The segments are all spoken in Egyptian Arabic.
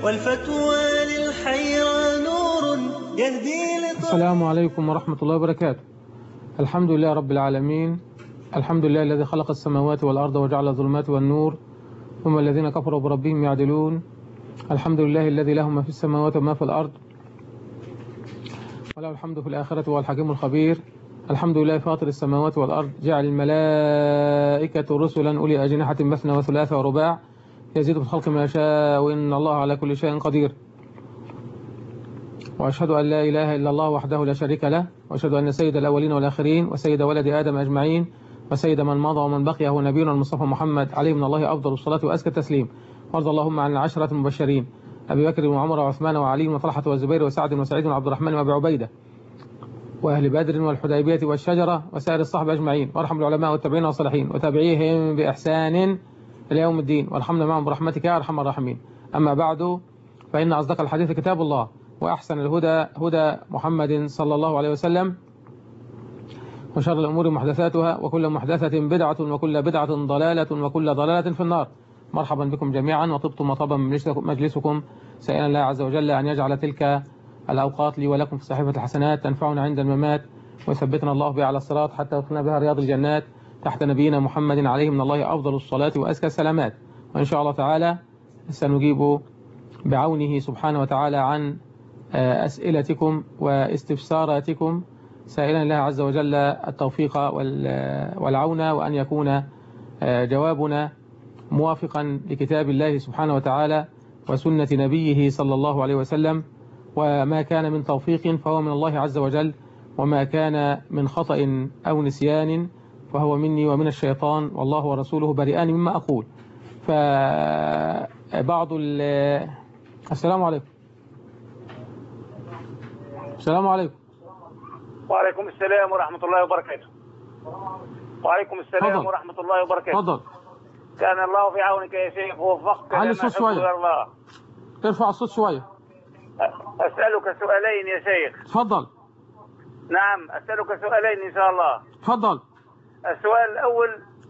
والفتوى للحيرى نور يهدي لطريق السلام عليكم ورحمة الله وبركاته الحمد لله رب العالمين الحمد لله الذي خلق السماوات والأرض وجعل الظلمات والنور ثم الذين كفروا بربهم يعدلون الحمد لله الذي له ما في السماوات وما في الأرض وله الحمد في الآخرة والحكيم الخبير الحمد لله فاطر السماوات والأرض جعل الملائكة رسلا أولي أجنحة مثنى وثلاث ورباع يزيد في الخلق ما يشاء وإن الله على كل شيء قدير وأشهد أن لا إله إلا الله وحده لا شريك له وأشهد أن سيد الأولين والآخرين وسيد ولد آدم أجمعين وسيد من مضى ومن بقي هو نبينا المصطفى محمد عليه من الله أفضل الصلاة وأزكى التسليم وارض اللهم عن العشرة المبشرين أبي بكر وعمر وعثمان وعلي وطلحة والزبير وسعد وسعيد وعبد الرحمن وأبي عبيدة وأهل بدر والحديبية والشجرة وسائر الصحبة أجمعين وارحم العلماء والتابعين والصالحين وتابعيهم بإحسان إلى يوم الدين وارحمنا معهم برحمتك يا أرحم الراحمين أما بعد فإن أصدق الحديث كتاب الله وأحسن الهدى هدى محمد صلى الله عليه وسلم وشر الأمور محدثاتها وكل محدثة بدعة وكل بدعة ضلالة وكل ضلالة في النار مرحبا بكم جميعا وطبتم وطابا مجلسكم سائلا الله عز وجل أن يجعل تلك الأوقات لي ولكم في صحيفة الحسنات تنفعنا عند الممات ويثبتنا الله بها على الصراط حتى يدخلنا بها رياض الجنات تحت نبينا محمد عليه من الله أفضل الصلاة وأزكى السلامات وإن شاء الله تعالى سنجيب بعونه سبحانه وتعالى عن أسئلتكم واستفساراتكم سائلا الله عز وجل التوفيق والعون وأن يكون جوابنا موافقا لكتاب الله سبحانه وتعالى وسنة نبيه صلى الله عليه وسلم وما كان من توفيق فهو من الله عز وجل وما كان من خطأ أو نسيان فهو مني ومن الشيطان والله ورسوله بريئان مما أقول فبعض السلام عليكم السلام عليكم وعليكم السلام ورحمة الله وبركاته وعليكم السلام تفضل. ورحمة الله وبركاته تفضل كان الله في عونك يا شيخ ووفقك علي لما الصوت يحب شوية. ويرضى. ارفع الصوت شوية أسألك سؤالين يا شيخ تفضل نعم أسألك سؤالين إن شاء الله تفضل السؤال الأول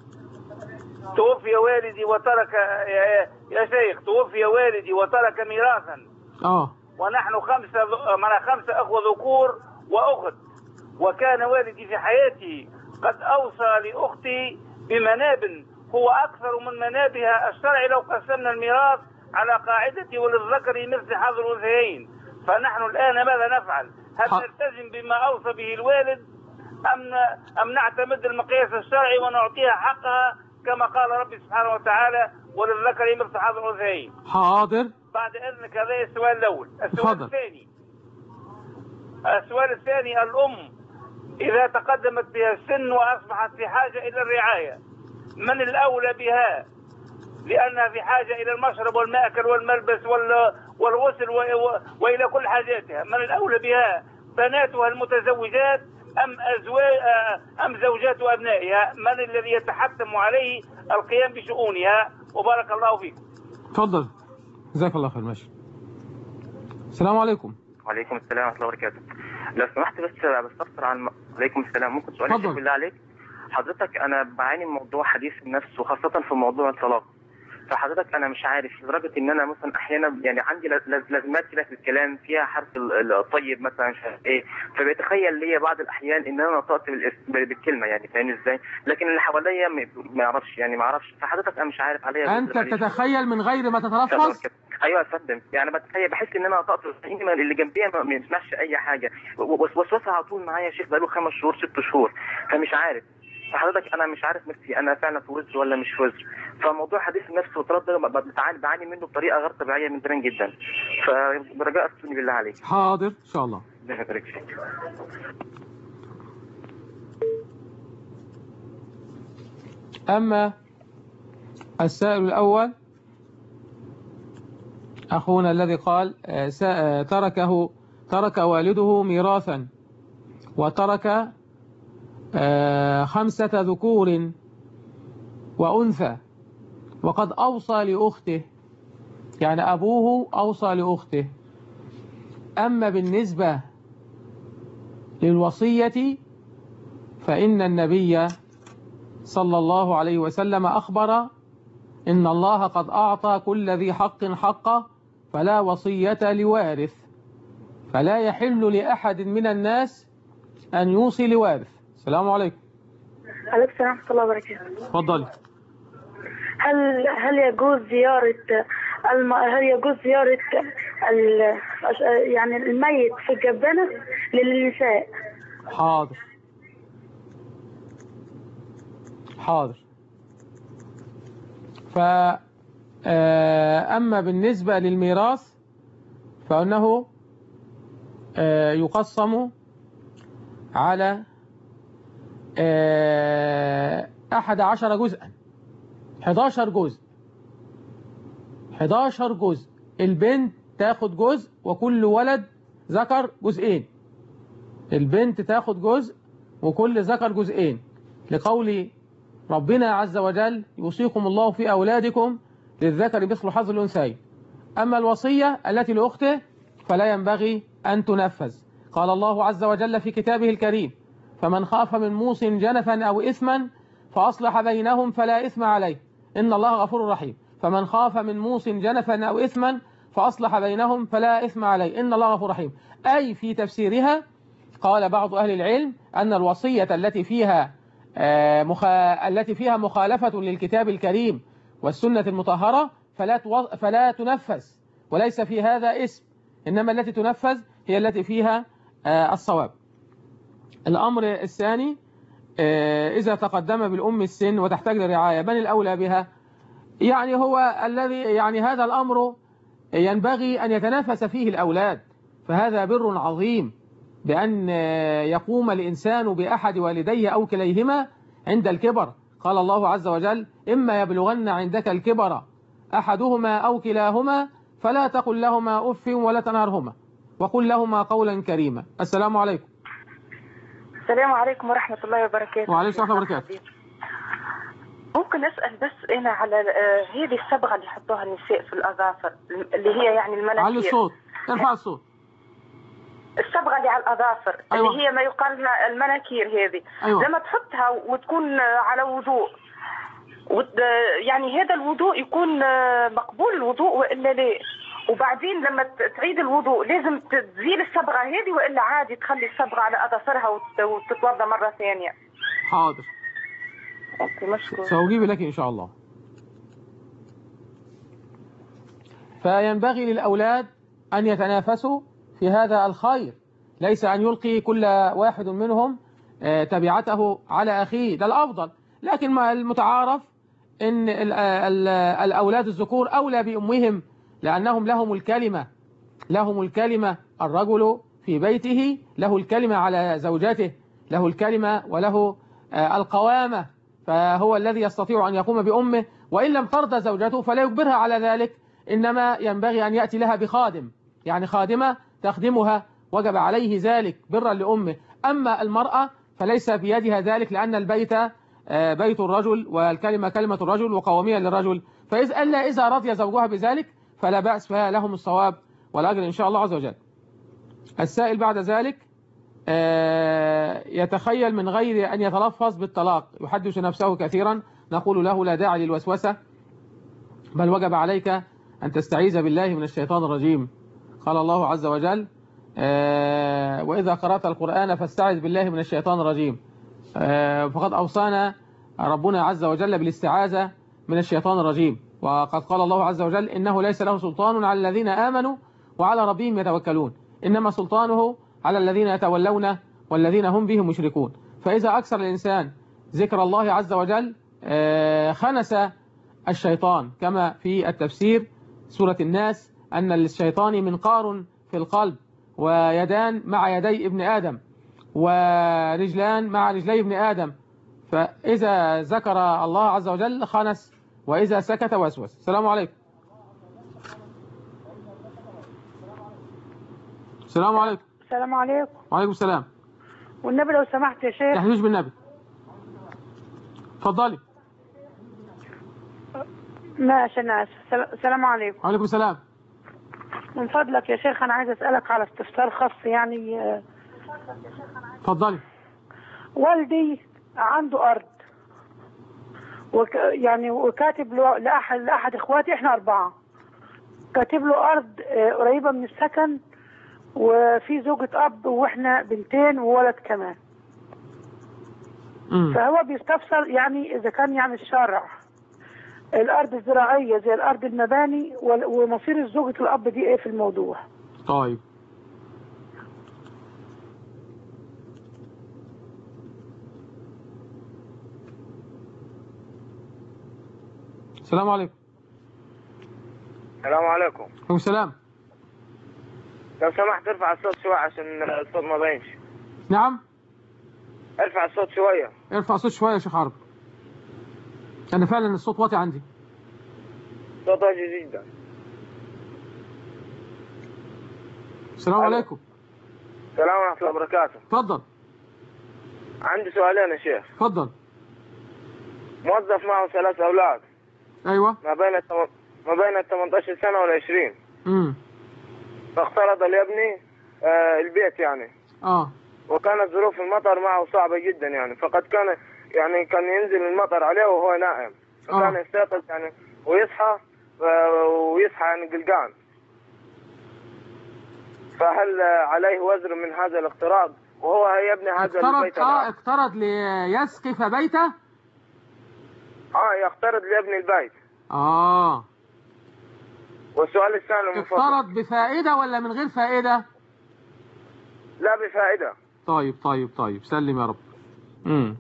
توفي والدي وترك يا, يا شيخ توفي والدي وترك ميراثا اه ونحن خمسة من خمسة أخوة ذكور وأخت وكان والدي في حياته قد أوصى لأختي بمناب هو أكثر من منابها الشرع لو قسمنا الميراث على قاعدة وللذكر مثل حظ الأنثيين فنحن الآن ماذا نفعل؟ هل ح- نلتزم بما أوصى به الوالد أم أم نعتمد المقياس الشرعي ونعطيها حقها كما قال ربي سبحانه وتعالى وللذكر مثل حظ الأنثيين حاضر بعد اذنك هذا السؤال الاول السؤال تفضل. الثاني السؤال الثاني الام اذا تقدمت بها السن واصبحت في حاجه الى الرعايه من الاولى بها لانها في حاجه الى المشرب والماكل والملبس وال- والغسل و- و- والى كل حاجاتها من الاولى بها بناتها المتزوجات ام ازواج ام زوجات ابنائها من الذي يتحتم عليه القيام بشؤونها وبارك الله فيكم تفضل جزاك الله خير ماشي السلام عليكم وعليكم السلام ورحمة الله وبركاته. لو سمحت بس بستفسر عن عليكم السلام ممكن سؤال يا اتفضل. شيخ بالله عليك؟ حضرتك أنا بعاني من موضوع حديث النفس وخاصة في موضوع الطلاق. فحضرتك أنا مش عارف لدرجة إن أنا مثلا أحيانا يعني عندي لز- لز- لازمات كده في الكلام فيها حرف ال- ال- الطيب مثلا مش عارف إيه فبيتخيل ليا بعض الأحيان إن أنا نطقت بالاسم بالكلمة يعني فاهمني إزاي؟ لكن اللي حواليا ما- ما يعرفش يعني ما أعرفش فحضرتك أنا مش عارف عليا أنت تتخيل من غير ما تتلفظ ايوه يا فندم يعني بتخيل بحس ان انا قطعت إني ما- اللي جنبيا ما ما يسمعش اي حاجه وسوسه على طول معايا يا شيخ بقاله خمس شهور ست شهور فمش عارف فحضرتك انا مش عارف نفسي انا فعلا في وزر ولا مش في وزر فموضوع حديث النفس والطلاق ده ب- بتعاني بعاني منه بطريقه غير طبيعيه من زمان جدا فرجاء افتوني بالله عليك حاضر إن شاء الله ربنا يبارك فيك أما السائل الأول أخونا الذي قال آه، سا- آه، تركه ترك والده ميراثا وترك آه، خمسة ذكور وأنثى وقد أوصى لأخته يعني أبوه أوصى لأخته أما بالنسبة للوصية فإن النبي صلى الله عليه وسلم أخبر إن الله قد أعطى كل ذي حق حقه فلا وصية لوارث فلا يحل لأحد من الناس أن يوصي لوارث السلام عليكم عليكم السلام ورحمة الله وبركاته اتفضلي هل هل يجوز زيارة الم... هل يجوز زيارة ال... يعني الميت في الجبانة للنساء حاضر حاضر ف آه، أما بالنسبة للميراث فإنه آه، يقسم على آه، أحد عشر جزءا 11 جزء 11 جزء البنت تاخد جزء وكل ولد ذكر جزئين البنت تاخد جزء وكل ذكر جزئين لقول ربنا عز وجل يوصيكم الله في أولادكم للذكر مثل حظ الأنثيين أما الوصية التي لأخته فلا ينبغي أن تنفذ قال الله عز وجل في كتابه الكريم فمن خاف من موص جنفا أو إثما فأصلح بينهم فلا إثم عليه إن الله غفور رحيم فمن خاف من موص جنفا أو إثما فأصلح بينهم فلا إثم عليه إن الله غفور رحيم أي في تفسيرها قال بعض أهل العلم أن الوصية التي فيها آه، مخا... التي فيها مخالفة للكتاب الكريم والسنة المطهرة فلا تو... فلا تنفذ وليس في هذا اسم إنما التي تنفذ هي التي فيها آه، الصواب الأمر الثاني آه، إذا تقدم بالأم السن وتحتاج لرعاية من الأولى بها يعني هو الذي يعني هذا الأمر ينبغي أن يتنافس فيه الأولاد فهذا بر عظيم بأن يقوم الإنسان بأحد والديه أو كليهما عند الكبر قال الله عز وجل إما يبلغن عندك الكبر أحدهما أو كلاهما فلا تقل لهما أف ولا تنهرهما وقل لهما قولا كريما السلام عليكم السلام عليكم ورحمة الله وبركاته وعليكم السلام ورحمة الله وبركاته. ممكن أسأل بس أنا على آه، هذه الصبغة اللي يحطوها النساء في الأظافر اللي هي يعني علي المناكير الصوت ارفع الصوت الصبغة اللي على الأظافر أيوة. اللي هي ما يقال لها المناكير هذه أيوة. لما تحطها وتكون آه، على وضوء وت... يعني هذا الوضوء يكون آه، مقبول الوضوء وإلا لا وبعدين لما ت- تعيد الوضوء لازم تزيل الصبغة هذه وإلا عادي تخلي الصبغة على أظافرها وت... وتتوضى مرة ثانية حاضر أوكي مشكور سأجيب لك إن شاء الله فينبغي للأولاد أن يتنافسوا في هذا الخير ليس أن يلقي كل واحد منهم آه، تبعته على أخيه ده الأفضل لكن ما المتعارف أن ال- ال- الأولاد الذكور أولى بأمهم لأنهم لهم الكلمة لهم الكلمة الرجل في بيته له الكلمة على زوجته له الكلمة وله آه، القوامة فهو الذي يستطيع أن يقوم بأمه وإن لم ترضى زوجته فلا يجبرها على ذلك إنما ينبغي أن يأتي لها بخادم يعني خادمة تخدمها وجب عليه ذلك برا لأمه أما المرأة فليس بيدها ذلك لأن البيت آه، بيت الرجل والكلمة كلمة الرجل وقوامية للرجل فإذا ألا إذا رضي زوجها بذلك فلا بأس فلهم الصواب والأجر إن شاء الله عز وجل السائل بعد ذلك آه، يتخيل من غير أن يتلفظ بالطلاق يحدث نفسه كثيرا نقول له لا داعي للوسوسة بل وجب عليك أن تستعيذ بالله من الشيطان الرجيم قال الله عز وجل آه، وإذا قرأت القرآن فاستعذ بالله من الشيطان الرجيم آه، فقد أوصانا ربنا عز وجل بالاستعاذة من الشيطان الرجيم وقد قال الله عز وجل إنه ليس له سلطان على الذين آمنوا وعلى ربهم يتوكلون إنما سلطانه على الذين يتولونه والذين هم به مشركون فإذا أكثر الإنسان ذكر الله عز وجل آه، خنس الشيطان كما في التفسير سورة الناس أن للشيطان منقار في القلب ويدان مع يدي ابن آدم ورجلان مع رجلي ابن آدم فإذا ذكر الله عز وجل خنس وإذا سكت وسوس السلام عليكم السلام عليكم السلام عليكم وعليكم السلام والنبي لو سمحت يا شيخ تحليش بالنبي اتفضلي ماشي انا اسف سل- السلام عليكم وعليكم السلام من فضلك يا شيخ انا عايز اسالك على استفسار خاص يعني آه، اتفضلي والدي عنده ارض وك يعني وكاتب له- لاحد لاحد اخواتي احنا اربعه كاتب له ارض آه، قريبه من السكن وفي زوجة اب واحنا بنتين وولد كمان مم. فهو بيستفسر يعني اذا كان يعني الشارع الارض الزراعيه زي الارض المباني وال- ومصير زوجة الاب دي ايه في الموضوع طيب السلام عليكم السلام عليكم عليكم السلام لو سمحت ارفع الصوت شوي عشان الصوت ما بينش نعم ارفع الصوت شوية ارفع صوت شوية يا شيخ عرب أنا فعلا الصوت واطي عندي صوت واطي جدا السلام ألو. عليكم السلام ورحمة الله وبركاته اتفضل عندي سؤالين يا شيخ اتفضل موظف معه ثلاث أولاد أيوه ما بين التم... ما بين ال 18 سنة وال 20 امم فاقترض لابني آه البيت يعني اه وكانت ظروف المطر معه صعبة جدا يعني فقد كان يعني كان ينزل المطر عليه وهو نائم فكان آه. يستيقظ يعني ويصحى آه، ويصحى يعني قلقان فهل آه، عليه وزر من هذا الاقتراض وهو يبني هذا اقترض البيت اه الآن اقترض ليسقف بيته اه يقترض ليبني البيت اه والسؤال الثاني من فضلك اقترض بفائدة ولا من غير فائدة لا بفائدة طيب طيب طيب سلم يا رب امم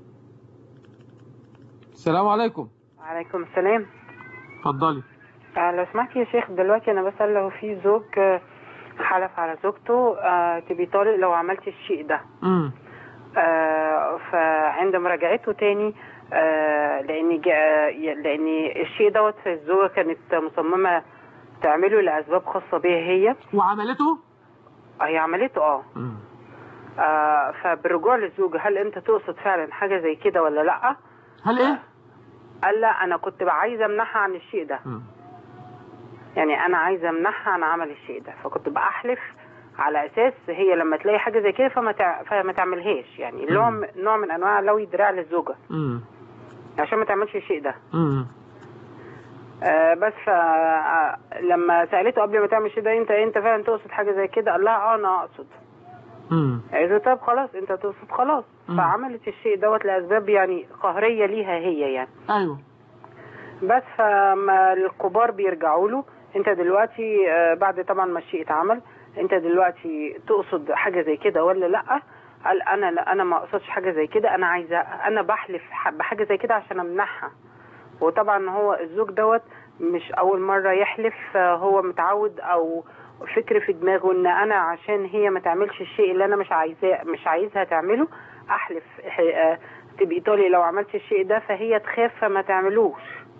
السلام عليكم وعليكم السلام اتفضلي آه، لو سمحت يا شيخ دلوقتي انا بسأل لو في زوج آه، حلف على زوجته آه، تبي طالق لو عملت الشيء ده امم آه، فعند مراجعته تاني آه، لان جا- لان الشيء دوت الزوجه كانت مصممه تعمله لاسباب خاصه بيها هي وعملته هي عملته اه امم آه، فبالرجوع للزوج هل انت تقصد فعلا حاجه زي كده ولا لا هل ايه قال لا انا كنت بقى عايزه امنعها عن الشيء ده مم. يعني انا عايزه امنعها عن عمل الشيء ده فكنت بحلف على اساس هي لما تلاقي حاجه زي كده فما تع... فما تعملهاش يعني نوع م- نوع من انواع لوي دراع للزوجه امم عشان ما تعملش الشيء ده امم آه بس ف آه، لما سالته قبل ما تعمل الشيء ده انت انت فعلا تقصد حاجه زي كده قال لها اه انا اقصد امم قالت له طب خلاص انت تقصد خلاص مم. فعملت الشيء دوت لاسباب يعني قهريه ليها هي يعني ايوه بس فما الكبار بيرجعوا له انت دلوقتي آه، بعد طبعا ما الشيء اتعمل انت دلوقتي تقصد حاجه زي كده ولا لا قال انا لا انا ما اقصدش حاجه زي كده انا عايزه انا بحلف ح- بحاجه زي كده عشان امنعها وطبعا هو الزوج دوت مش اول مره يحلف آه، هو متعود او فكر في دماغه ان انا عشان هي ما تعملش الشيء اللي انا مش عايزاه مش عايزها تعمله احلف آه، تبقي طالي لو عملت الشيء ده فهي تخاف فما تعملوش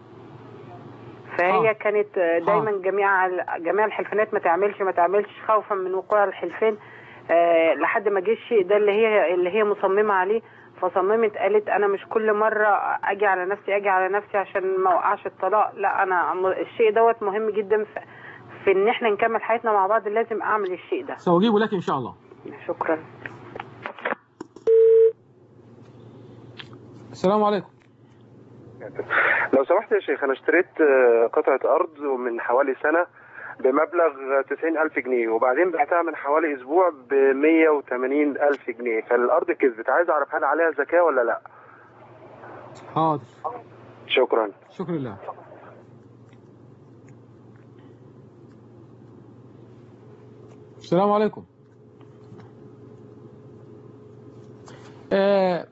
فهي آه. كانت آه، دايما جميع جميع الحلفانات ما تعملش ما تعملش خوفا من وقوع الحلفان آه، لحد ما جه الشيء ده اللي هي اللي هي مصممه عليه فصممت قالت انا مش كل مره اجي على نفسي اجي على نفسي عشان ما اوقعش الطلاق لا انا م- الشيء دوت مهم جدا في, في ان احنا نكمل حياتنا مع بعض لازم اعمل الشيء ده سأجيب لك ان شاء الله شكرا السلام عليكم لو سمحت يا شيخ انا اشتريت آه، قطعة ارض من حوالي سنة بمبلغ 90 ألف جنيه وبعدين بعتها من حوالي أسبوع ب 180 ألف جنيه فالأرض كذبت عايز أعرف هل عليها زكاة ولا لا حاضر شكرا شكرا لله السلام عليكم آه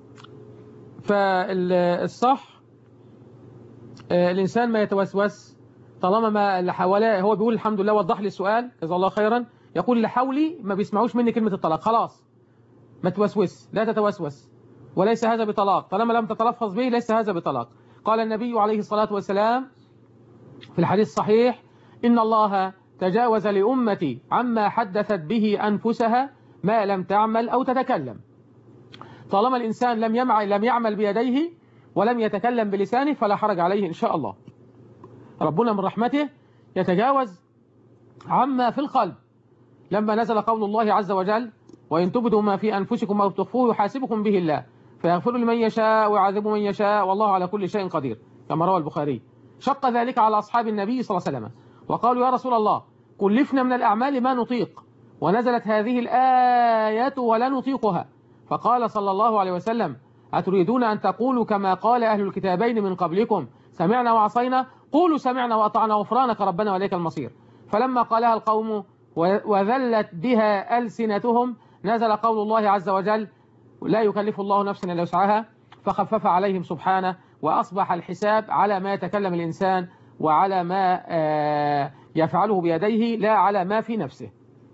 فالصح آه الإنسان ما يتوسوس طالما ما اللي حواليه هو بيقول الحمد لله وضح لي السؤال جزاه الله خيرا يقول اللي حولي ما بيسمعوش مني كلمة الطلاق خلاص ما توسوس لا تتوسوس وليس هذا بطلاق طالما لم تتلفظ به ليس هذا بطلاق قال النبي عليه الصلاة والسلام في الحديث الصحيح إن الله تجاوز لأمتي عما حدثت به أنفسها ما لم تعمل أو تتكلم طالما الإنسان لم يعمل, لم يعمل بيديه ولم يتكلم بلسانه فلا حرج عليه إن شاء الله ربنا من رحمته يتجاوز عما في القلب لما نزل قول الله عز وجل وإن تبدوا ما في أنفسكم أو تخفوه يحاسبكم به الله فيغفر لمن يشاء ويعذب من يشاء والله على كل شيء قدير كما روى البخاري شق ذلك على أصحاب النبي صلى الله عليه وسلم وقالوا يا رسول الله كلفنا من الأعمال ما نطيق ونزلت هذه الآية ولا نطيقها فقال صلى الله عليه وسلم أتريدون أن تقولوا كما قال أهل الكتابين من قبلكم سمعنا وعصينا قولوا سمعنا وأطعنا غفرانك ربنا وإليك المصير فلما قالها القوم وذلت بها ألسنتهم نزل قول الله عز وجل لا يكلف الله نفسا إلا وسعها فخفف عليهم سبحانه وأصبح الحساب على ما يتكلم الإنسان وعلى ما آه، يفعله بيديه لا على ما في نفسه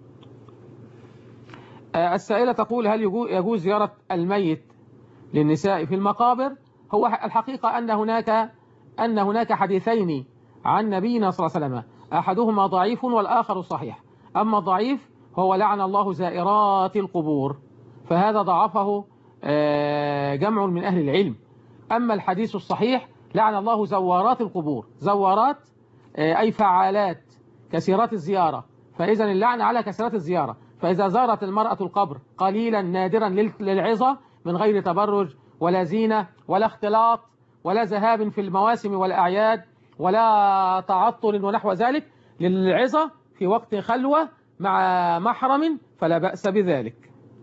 آه، السائلة تقول هل يجو- يجوز زيارة الميت للنساء في المقابر هو الحقيقة أن هناك أن هناك حديثين عن نبينا صلى الله عليه وسلم أحدهما ضعيف والآخر صحيح أما الضعيف هو لعن الله زائرات القبور فهذا ضعفه آه، جمع من أهل العلم أما الحديث الصحيح لعن الله زوارات القبور زوارات آه، أي فعالات كثيرات الزيارة فإذا اللعن على كثيرات الزيارة فإذا زارت المرأة القبر قليلا نادرا لل- للعظة من غير تبرج ولا زينة ولا اختلاط ولا ذهاب في المواسم والأعياد ولا تعطل ونحو ذلك للعظة في وقت خلوة مع محرم فلا بأس بذلك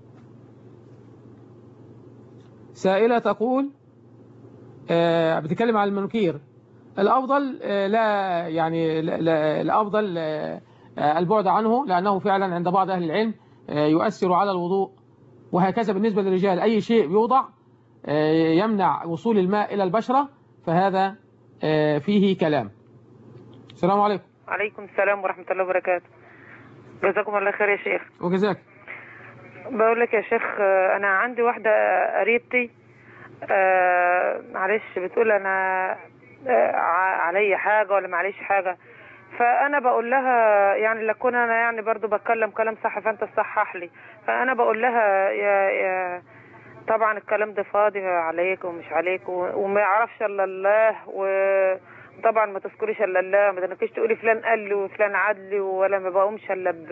سائلة تقول آه، بتتكلم عن المنكير الأفضل آه، لا يعني لا- لا- الأفضل آه، آه، البعد عنه لأنه فعلا عند بعض أهل العلم آه، يؤثر على الوضوء وهكذا بالنسبة للرجال أي شيء يوضع آه، يمنع وصول الماء إلى البشرة فهذا آه، فيه كلام السلام عليكم عليكم السلام ورحمة الله وبركاته جزاكم الله خير يا شيخ وجزاك بقول لك يا شيخ آه، انا عندي واحدة قريبتي آه، معلش بتقول انا آه، ع- علي حاجة ولا معليش حاجة فانا بقول لها يعني لكون انا يعني برضو بتكلم كلام صح فانت تصحح لي فانا بقول لها يا يا طبعا الكلام ده فاضي عليك ومش عليك و- وما يعرفش الا الله وطبعا ما تذكريش الا الله ما تنكيش تقولي فلان قال لي وفلان عاد لي ولا ما بقومش الا ب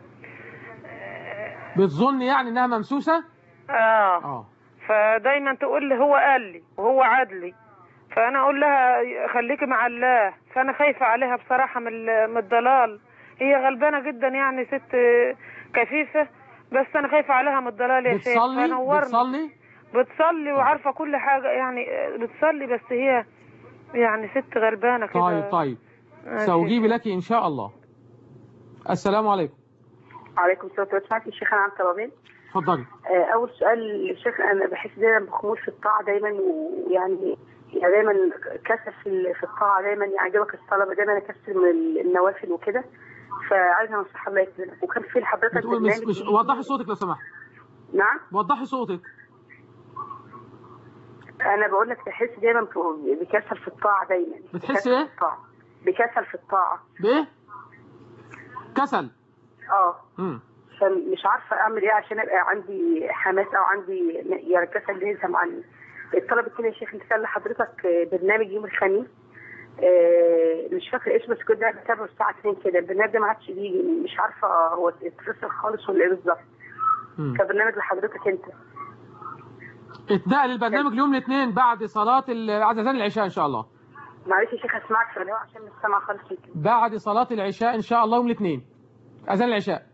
بتظن يعني إنها ممسوسة اه آه فدايما تقول لي هو قال لي وهو عدلي فانا اقول لها خليكي مع الله فانا خايفه عليها بصراحه من ال- من الضلال هي غلبانه جدا يعني ست كفيفه بس انا خايفه عليها من الضلال يا شيخ بتصلي فنورني. بتصلي بتصلي وعارفه كل حاجه يعني بتصلي بس هي يعني ست غلبانه كده طيب طيب ماشي. سأجيب لك إن شاء الله السلام عليكم عليكم السلام ورحمة الله الشيخ أنا عم طلبين اتفضلي آه، أول سؤال للشيخ أنا بحس دايما بخمول في الطاعة دايما ويعني يعني دايما كسل في ال- في الطاعة دايما يعني دوك الصلاة دايما أكسل من ال- النوافل وكده فعايزة نصيحة الله يكرمك وكان في لحضرتك بتقول مش برنامج مش وضحي صوتك لو سمحت نعم وضحي صوتك أنا بقول لك بحس دايما ب- بكسل في الطاعة دايما بتحس بكسل إيه؟ في الطاعة بكسل في الطاعة بإيه؟ كسل اه مم. فمش عارفه اعمل ايه عشان ابقى عندي حماس او عندي يعني كسل يلزم عني الطلب التاني يا شيخ انت كان لحضرتك برنامج يوم الخميس آه، مش فاكره اسمه بس كنت قاعد بتابعه الساعه 2 كده البرنامج ده ما عادش بيجي مش عارفه هو اتفصل خالص ولا ايه بالظبط مم. كبرنامج لحضرتك انت اتنقل البرنامج اليوم الاثنين بعد صلاة ال- بعد اذان العشاء ان شاء الله معلش يا شيخ اسمعك في الهواء عشان مش سامعه خالص يمكن. بعد صلاة العشاء ان شاء الله يوم الاثنين اذان العشاء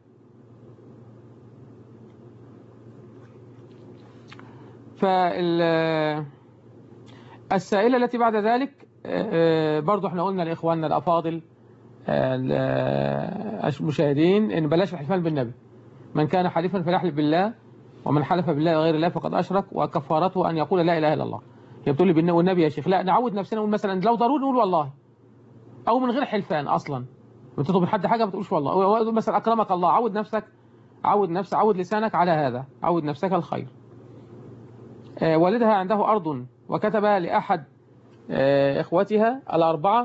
فال السائلة التي بعد ذلك آه، برضو احنا قلنا لاخواننا الافاضل آه، ال- المشاهدين ان بلاش الحلفان بالنبي من كان حليفا فليحلف بالله ومن حلف بالله غير الله فقد اشرك وكفارته ان يقول لا اله الا الله هي بتقول لي بالن- والنبي يا شيخ لا نعود نفسنا نقول مثلا لو ضروري نقول والله او من غير حلفان اصلا بتطلب من حد حاجه ما تقولش والله أو- أو مثلا اكرمك الله عود نفسك عود نفسك عود لسانك على هذا عود نفسك الخير آه، والدها عنده ارض وكتب لاحد آه، اخوتها الاربعه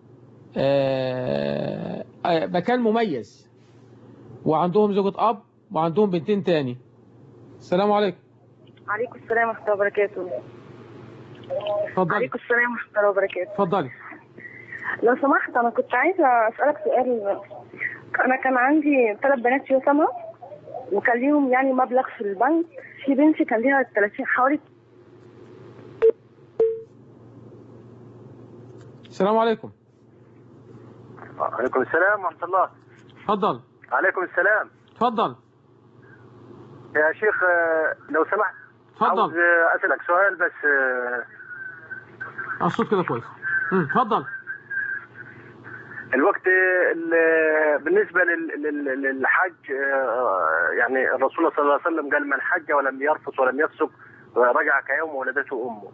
آه، آه، مكان مميز وعندهم زوجة اب وعندهم بنتين تاني السلام عليكم عليكم السلام ورحمة الله وبركاته اتفضلي عليكم السلام ورحمة الله وبركاته اتفضلي لو سمحت أنا كنت عايزة أسألك سؤال أنا كان عندي ثلاث بنات يتامى وكان ليهم يعني مبلغ في البنك في بنتي كان ليها 30 حوالي السلام عليكم عليكم السلام ورحمة الله اتفضل عليكم السلام اتفضل يا شيخ آه، لو سمحت اتفضل. عاوز آه، أسألك سؤال بس آه، الصوت كده كويس مم، اتفضل الوقت ال- بالنسبة لل- لل- للحج آه، يعني الرسول صلى الله عليه وسلم قال من حج ولم يرفث ولم يفسق رجع كيوم ولدته أمه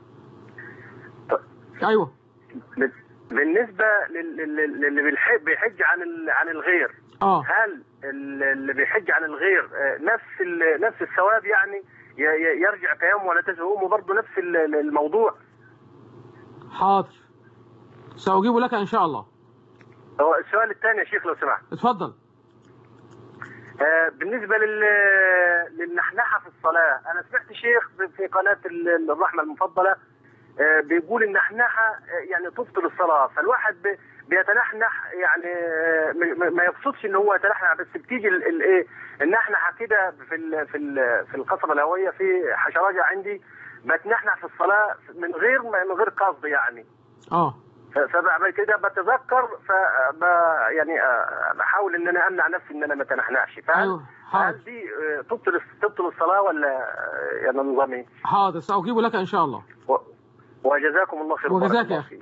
ايوه بالنسبة لل- لل- للي بيحج بيحج عن ال- عن الغير اه هل ال- اللي بيحج عن الغير آه، نفس ال- نفس الثواب يعني ي- ي- يرجع كيوم ولدته أمه برضه نفس ال- ال- الموضوع حاضر سأجيب لك ان شاء الله هو السؤال الثاني يا شيخ لو سمحت اتفضل آه، بالنسبة لل... للنحنحة في الصلاة أنا سمعت شيخ في- في قناة ال- الرحمة المفضلة آه، بيقول النحنحة آه، يعني تبطل الصلاة فالواحد بي- بيتنحنح يعني آه، م- م- ما يقصدش ان هو يتنحنح بس بتيجي ال- ال- ايه النحنحة كده في ال... في ال... في القصبة الهوية في حشراجة عندي بتنحنح في الصلاة من غير من غير قصد يعني اه ف- فبعد كده بتذكر ف يعني آه، بحاول ان انا امنع نفسي ان انا ما اتنحنحش فهل ايوه حاضر هل دي آه، تبطل تبطل الصلاه ولا آه، يعني نظام ايه؟ حاضر سأجيب لك ان شاء الله و- وجزاكم الله خير وجزاك وبارك يا الله أخي. فيك.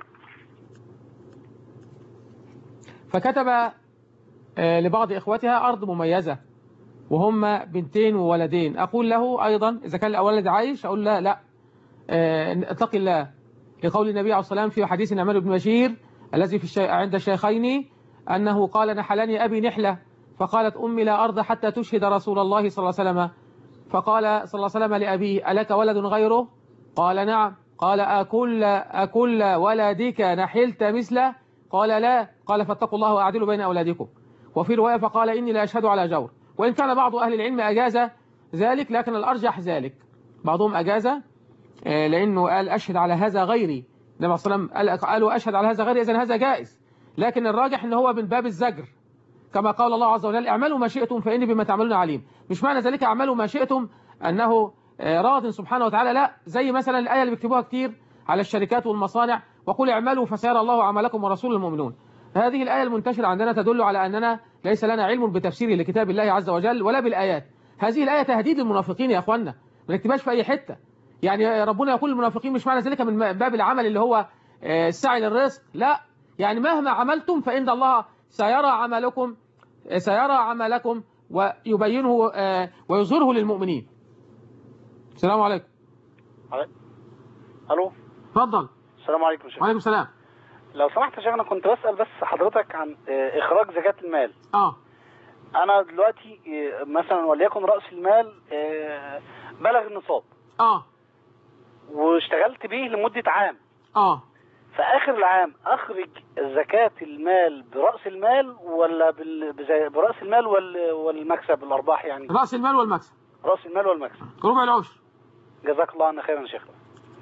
فكتب آه، لبعض إخوتها أرض مميزة وهم بنتين وولدين أقول له أيضا إذا كان الولد عايش أقول لا لا آه، اتق الله لقول النبي عليه الصلاة والسلام في حديث نعمان بن بشير الذي في الشي... عند الشيخين أنه قال نحلني أبي نحلة فقالت أمي لا أرض حتى تشهد رسول الله صلى الله عليه وسلم فقال صلى الله عليه وسلم لأبيه ألك ولد غيره قال نعم قال أكل, أكل ولدك نحلت مثله قال لا قال فاتقوا الله وأعدلوا بين أولادكم وفي رواية فقال إني لا أشهد على جور وإن كان بعض أهل العلم أجاز ذلك لكن الأرجح ذلك بعضهم أجاز آه، لأنه قال أشهد على هذا غيري النبي صلى الله عليه وسلم قال قالوا أشهد على هذا غيري إذن هذا جائز لكن الراجح أنه هو من باب الزجر كما قال الله عز وجل اعملوا ما شئتم فإني بما تعملون عليم مش معنى ذلك اعملوا ما شئتم أنه آه، راض سبحانه وتعالى لا زي مثلا الآية اللي بيكتبوها كتير على الشركات والمصانع وقل اعملوا فسيرى الله عملكم ورسول المؤمنون هذه الآية المنتشرة عندنا تدل على أننا ليس لنا علم بتفسير لكتاب الله عز وجل ولا بالآيات هذه الآية تهديد للمنافقين يا أخوانا ما نكتبهاش في أي حتة يعني ربنا يقول للمنافقين مش معنى ذلك من باب العمل اللي هو آه، السعي للرزق لا يعني مهما عملتم فإن الله سيرى عملكم سيرى عملكم ويبينه آه، ويظهره للمؤمنين السلام عليكم الو اتفضل السلام عليكم يا شيخ وعليكم السلام لو سمحت يا شيخ انا كنت بسال بس حضرتك عن آه، اخراج زكاه المال اه انا دلوقتي آه، مثلا وليكن راس المال آه، بلغ النصاب اه واشتغلت بيه لمده عام اه في اخر العام اخرج زكاه المال براس المال ولا بال- بزي- براس المال وال- والمكسب الارباح يعني رأس المال والمكسب راس المال والمكسب ربع العشر جزاك الله عنا خيرا يا شيخ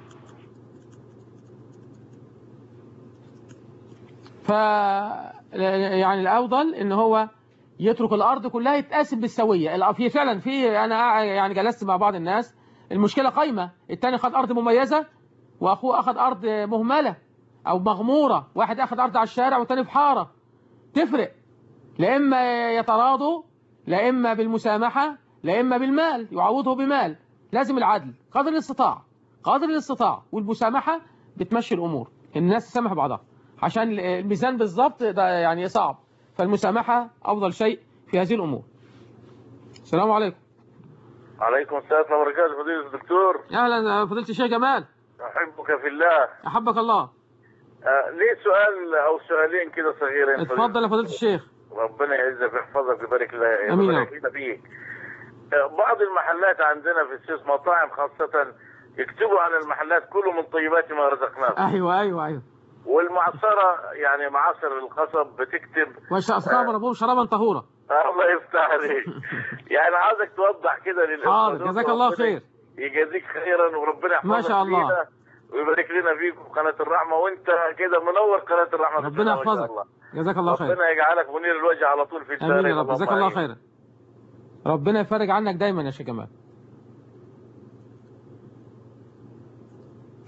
ف يعني الافضل ان هو يترك الارض كلها يتقاسم بالسويه الأ- في فعلا في انا قاعد- يعني جلست مع بعض الناس المشكله قايمه الثاني خد ارض مميزه واخوه اخذ ارض مهمله او مغموره واحد اخذ ارض على الشارع والثاني في حاره تفرق لا اما يتراضوا لا اما بالمسامحه لا اما بالمال يعوضه بمال لازم العدل قدر الاستطاع قدر الاستطاع والمسامحه بتمشي الامور الناس تسامح بعضها عشان الميزان بالظبط ده يعني صعب فالمسامحه افضل شيء في هذه الامور السلام عليكم عليكم السلام ورحمة الله وبركاته فضيلة الدكتور اهلا فضيله الشيخ جمال أحبك في الله احبك الله آه ليه سؤال أو سؤالين كده صغيرين اتفضل يا فضيله الشيخ ربنا يعزك ويحفظك ويبارك لك آمين. ويبارك لنا فيك آه بعض المحلات عندنا في السويس مطاعم خاصة يكتبوا على المحلات كلوا من طيبات ما رزقناكم ايوه ايوه ايوه والمعصرة يعني معاصر القصب بتكتب واشرب ربهم شرابا طهورا آه الله يفتح عليك يعني عاوزك توضح كده للإخوة حاضر دول جزاك الله وربنا خير يجازيك خيرا وربنا يحفظك ما شاء الله. فينا ويبارك لنا فيك وقناة الرحمة وانت كده منور قناة الرحمة ربنا بسم الله ما شاء يحفظك الله. جزاك الله خير ربنا يجعلك منير الوجه على طول في الشارع امين يا رب جزاك الله آمين. خيرا ربنا يفرج عنك دايما يا شيخ جمال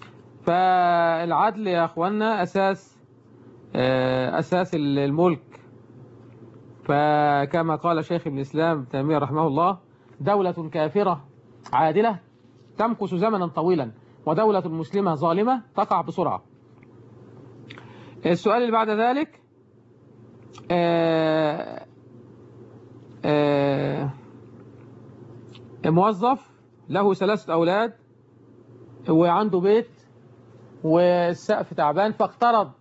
فالعدل يا اخوانا اساس آه، اساس الملك فكما قال شيخ ابن الإسلام ابن تيمية رحمه الله دولة كافرة عادلة تمكث زمنا طويلا ودولة مسلمة ظالمة تقع بسرعة السؤال اللي بعد ذلك آه آه موظف له ثلاثة أولاد وعنده بيت والسقف تعبان فاقترض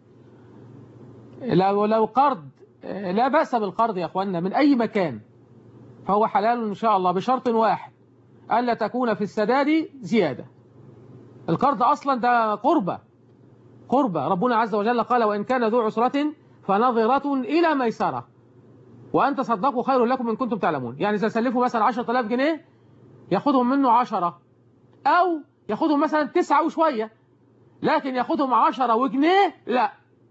لو لو قرض لا بأس بالقرض يا أخوانا من أي مكان فهو حلال إن شاء الله بشرط واحد ألا تكون في السداد زيادة القرض أصلا ده قربة قربة ربنا عز وجل قال وإن كان ذو عسرة فنظرة إلى ميسرة وأن تصدقوا خير لكم إن كنتم تعلمون يعني إذا سلفوا مثلا 10000 جنيه ياخدهم منه 10 أو ياخدهم مثلا 9 وشوية لكن ياخدهم 10 وجنيه لا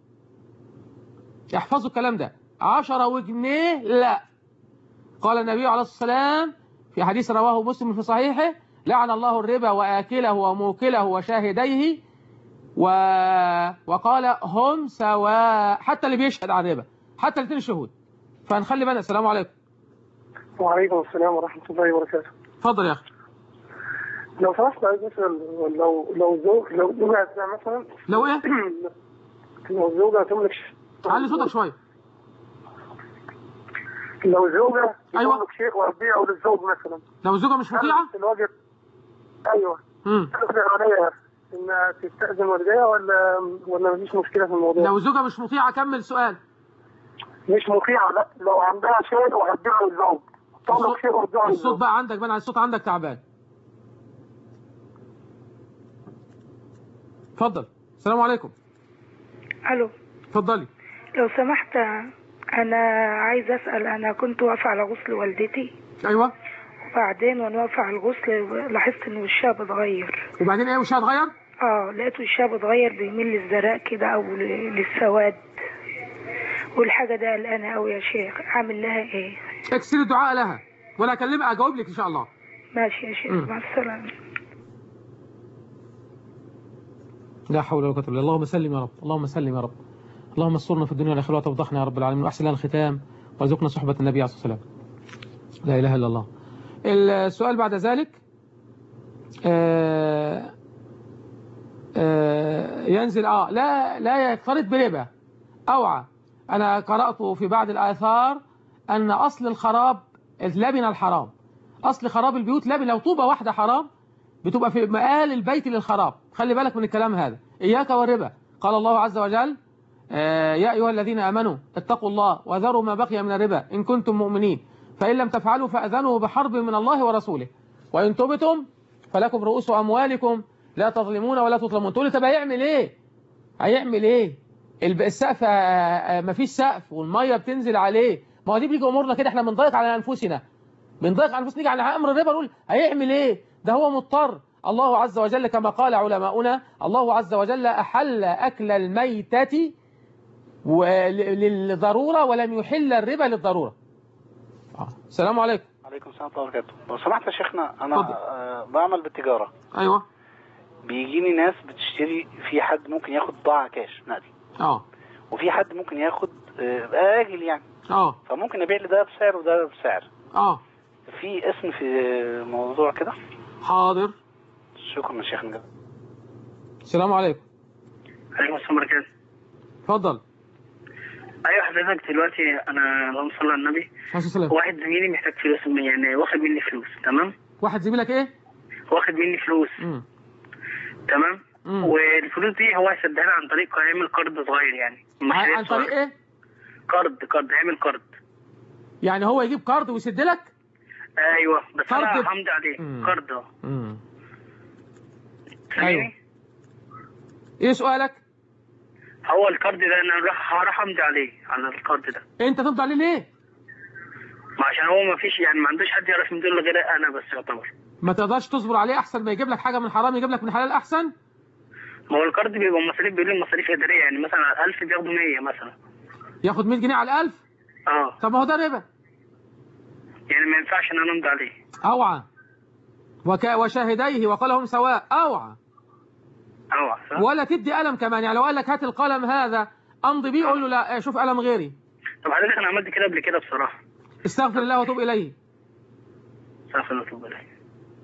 احفظوا الكلام ده 10 وجنيه لا قال النبي عليه الصلاة والسلام في حديث رواه مسلم في صحيحه لعن الله الربا وآكله وموكله وشاهديه و... وقال هم سواء حتى اللي بيشهد على الربا حتى الاثنين الشهود فنخلي بالنا السلام عليكم وعليكم السلام ورحمة الله وبركاته اتفضل يا اخي لو سمحت عايز اسال لو لو زوج لو زوجة مثلا لو ايه لو زوجة تملك ش- علي صوتك شويه لو زوجة أيوة. تملك شيء وتبيعه للزوج مثلا لو الزوجه مش مطيعه هل الواجب ايوه امم تقدر عليها انها تستأذن والديها ولا ولا مفيش مشكلة في الموضوع؟ لو الزوجه مش مطيعه كمل سؤال مش مطيعة لا لو عندها شيء وهتبيعه للزوج تملك شيء وتبيعه الصوت للزوج بقى عندك بقى الصوت عندك تعبان اتفضل السلام عليكم الو اتفضلي لو سمحت انا عايز اسال انا كنت واقفه على غسل والدتي ايوه وبعدين وانا واقفه على الغسل لاحظت ان وشها بتغير وبعدين ايه وشها اتغير اه لقيت وشها بتغير بيميل للزرق كده او ل- للسواد والحاجه دي قلقانه قوي يا شيخ اعمل لها ايه اكسر الدعاء لها وانا اكلمها اجاوب لك ان شاء الله ماشي يا شيخ مم. مع السلامه لا حول ولا قوه الا بالله اللهم سلم يا رب اللهم سلم يا رب اللهم استرنا في الدنيا والاخره وتفضحنا يا رب العالمين واحسن لنا الختام وارزقنا صحبه النبي عليه الصلاه والسلام لا اله الا الله السؤال بعد ذلك آه آه ينزل اه لا لا يقترض بربا اوعى انا قرات في بعض الاثار ان اصل الخراب اللبن الحرام اصل خراب البيوت لبن لو طوبه واحده حرام بتبقى في مآل البيت للخراب خلي بالك من الكلام هذا إياك والربا قال الله عز وجل آه، يا أيها الذين آمنوا اتقوا الله وذروا ما بقي من الربا إن كنتم مؤمنين فإن لم تفعلوا فأذنوا بحرب من الله ورسوله وإن تبتم فلكم رؤوس أموالكم لا تظلمون ولا تظلمون تقول لي طب هيعمل إيه هيعمل إيه الب- السقف آه، آه، مفيش سقف والمية بتنزل عليه ما هو دي بيجي أمورنا كده احنا بنضيق على أنفسنا بنضيق على نفسنا نيجي على امر الربا نقول هيعمل ايه ده هو مضطر الله عز وجل كما قال علماؤنا الله عز وجل احل اكل الميتة ول- للضرورة ولم يحل الربا للضرورة آه. السلام عليكم عليكم السلام ورحمة الله وبركاته لو سمحت يا شيخنا أنا اتفضل. آه، بعمل بالتجارة ايوه بيجيني ناس بتشتري في حد ممكن ياخد بضاعة كاش نقدي اه وفي حد ممكن ياخد آه، آجل يعني اه فممكن أبيع لي ده بسعر وده بسعر اه في اسم في موضوع كده حاضر شكرا يا شيخنا السلام عليكم عليكم السلام ورحمة اتفضل ايوه حضرتك دلوقتي انا اللهم صل على النبي عليه السلام واحد زميلي محتاج فلوس يعني واخد مني فلوس تمام واحد زميلك ايه واخد مني فلوس مم. تمام مم. والفلوس دي هو هيسدها لي عن طريق هيعمل قرض صغير يعني مش عن عن هيدفع- طريق ايه قرض قرض هيعمل قرض يعني هو يجيب كارد ويسد لك ايوه بس قرض؟ انا همضي عليه مم. قرض اه مم. سامعني؟ ايوه ايه سؤالك هو القرض ده انا راح هروح امضي عليه على القرض ده انت تفضل عليه ليه ما عشان هو ما فيش يعني ما عندوش حد يعرف يمضي له غير انا بس يعتبر ما تقدرش تصبر عليه احسن ما يجيب لك حاجه من حرام يجيب لك من حلال احسن ما هو القرض بيبقى مصاريف بيقول لي مصاريف اداريه يعني مثلا على 1000 بياخدوا 100 مثلا ياخد 100 جنيه على الألف اه طب ما هو ده ربا يعني ما ينفعش ان انا امضي عليه اوعى وك... وشاهديه وقالهم سواء اوعى اوعى صح؟ ولا تدي قلم كمان يعني لو قال لك هات القلم هذا امضي بيه قول له لا شوف قلم غيري طب حضرتك انا عملت كده قبل كده بصراحه استغفر الله وتوب إليه استغفر الله واتوب اليه